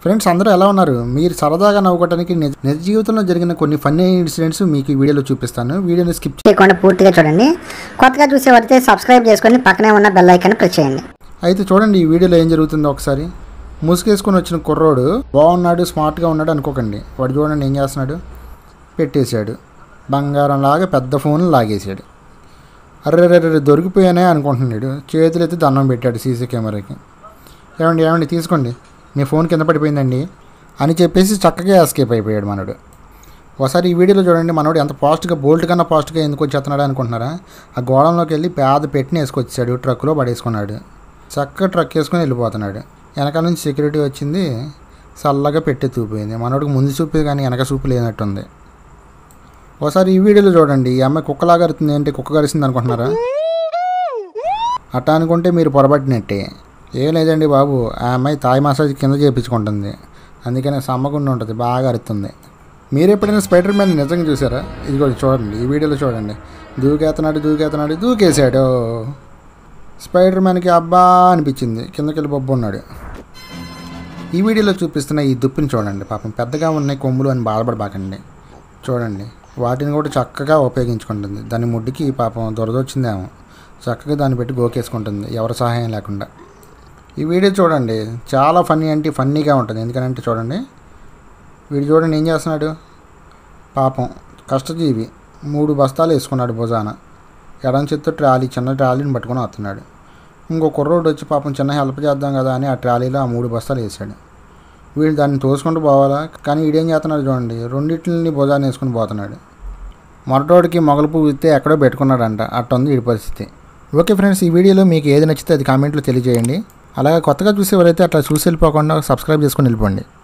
friends అందరూ ఎలా ఉన్నారు మీరు సరదాగా నవ్వుకోవడానికి నిజ నిజ జీవితంలో జరిగిన కొన్ని ఫన్నీ ఇన్సిడెంట్స్ మీకు ఈ వీడియోలో చూపిస్తాను వీడియోని స్కిప్ చేయకుండా పూర్తిగా చూడండి కొత్తగా చూసేవారైతే సబ్స్క్రైబ్ చేసుకొని పక్కనే ఉన్న బెల్ ఐకాన్ ప్రెస్ చేయండి అయితే చూడండి ఈ వీడియోలో ఏం జరుగుతుందో ఒకసారి ముసుగేసుకొని వచ్చిన కుర్రోడు బాగున్నాడు స్మార్ట్గా ఉన్నాడు అనుకోకండి వాడు చూడండి ఏం చేస్తున్నాడు పెట్టేశాడు బంగారంలాగా పెద్ద ఫోన్ లాగేశాడు అర్రెర్రెర్రె దొరికిపోయానే అనుకుంటున్నాడు చేతులు ఎత్తి దండం పెట్టాడు సీసీ కెమెరాకి ఏమండి ఏమండి తీసుకోండి మీ ఫోన్ కింద పడిపోయిందండి అని చెప్పేసి చక్కగా ఎస్కేప్ అయిపోయాడు మనడు ఒకసారి ఈ వీడియోలో చూడండి మనోడు ఎంత ఫాస్ట్గా బోల్ట్ కన్నా ఫాస్ట్గా ఎందుకు వచ్చేస్తున్నాడు అనుకుంటున్నారా ఆ గోడంలోకి వెళ్ళి పేద పెట్టిన వేసుకొచ్చాడు ట్రక్కులో పడేసుకున్నాడు చక్కగా ట్రక్ వేసుకొని వెళ్ళిపోతున్నాడు వెనకాల నుంచి సెక్యూరిటీ వచ్చింది చల్లగా పెట్టి తూపోయింది మనోడికి ముందు చూపు కానీ వెనక చూపు లేనట్టుంది ఒకసారి ఈ వీడియోలో చూడండి ఈ అమ్మాయి కుక్కలాగా అరుతుంది ఏంటి కుక్క కరిసింది అనుకుంటున్నారా అట్టా అనుకుంటే మీరు పొరబట్టినట్టే ఏం లేదండి బాబు ఆ అమ్మాయి తాయి మసాజ్ కింద చేయించుకుంటుంది అందుకనే సమ్మకుండా ఉంటుంది బాగా అరుతుంది మీరు ఎప్పుడైనా స్పైడర్ మ్యాన్ నిజంగా చూసారా ఇది కూడా చూడండి ఈ వీడియోలో చూడండి దూకేస్తున్నాడు దూకేస్తున్నాడు దూకేశాడు స్పైడర్ మ్యాన్కి అబ్బా అనిపించింది కిందకి వెళ్ళి బొబ్బు ఉన్నాడు ఈ వీడియోలో చూపిస్తున్న ఈ దుప్పిని చూడండి పాపం పెద్దగా ఉన్నాయి కొమ్ములు అని బాధపడబాకండి చూడండి వాటిని కూడా చక్కగా ఉపయోగించుకుంటుంది దాని ముడ్డుకి పాపం దొరదొచ్చిందేమో చక్కగా దాన్ని పెట్టి గోకేసుకుంటుంది ఎవరి సహాయం లేకుండా ఈ వీడియో చూడండి చాలా ఫన్నీ అంటే ఫన్నీగా ఉంటుంది ఎందుకంటే చూడండి వీడు చూడండి ఏం చేస్తున్నాడు పాపం కష్టజీవి మూడు బస్తాలు వేసుకున్నాడు భుజాన ఎడం చేత్తో ట్రాలీ చిన్న ట్రాలీని పట్టుకొని వస్తున్నాడు ఇంకో కుర్రోడు వచ్చి పాపం చిన్న హెల్ప్ చేద్దాం కదా అని ఆ ట్రాలీలో ఆ మూడు బస్తాలు వేసాడు వీడు దాన్ని తోసుకుంటూ పోవాలా కానీ వీడేం చేస్తున్నాడు చూడండి రెండింటిని భుజాన్ని వేసుకుని పోతున్నాడు మొరటోడికి మొగలు పువ్వు ఇస్తే ఎక్కడో పెట్టుకున్నాడంట అట్టుంది వీడి పరిస్థితి ఓకే ఫ్రెండ్స్ ఈ వీడియోలో మీకు ఏది నచ్చితే అది కామెంట్లో తెలియజేయండి అలాగే కొత్తగా చూసేవారైతే అట్లా చూసి వెళ్ళిపోకుండా సబ్స్క్రైబ్ చేసుకొని వెళ్ళిపోండి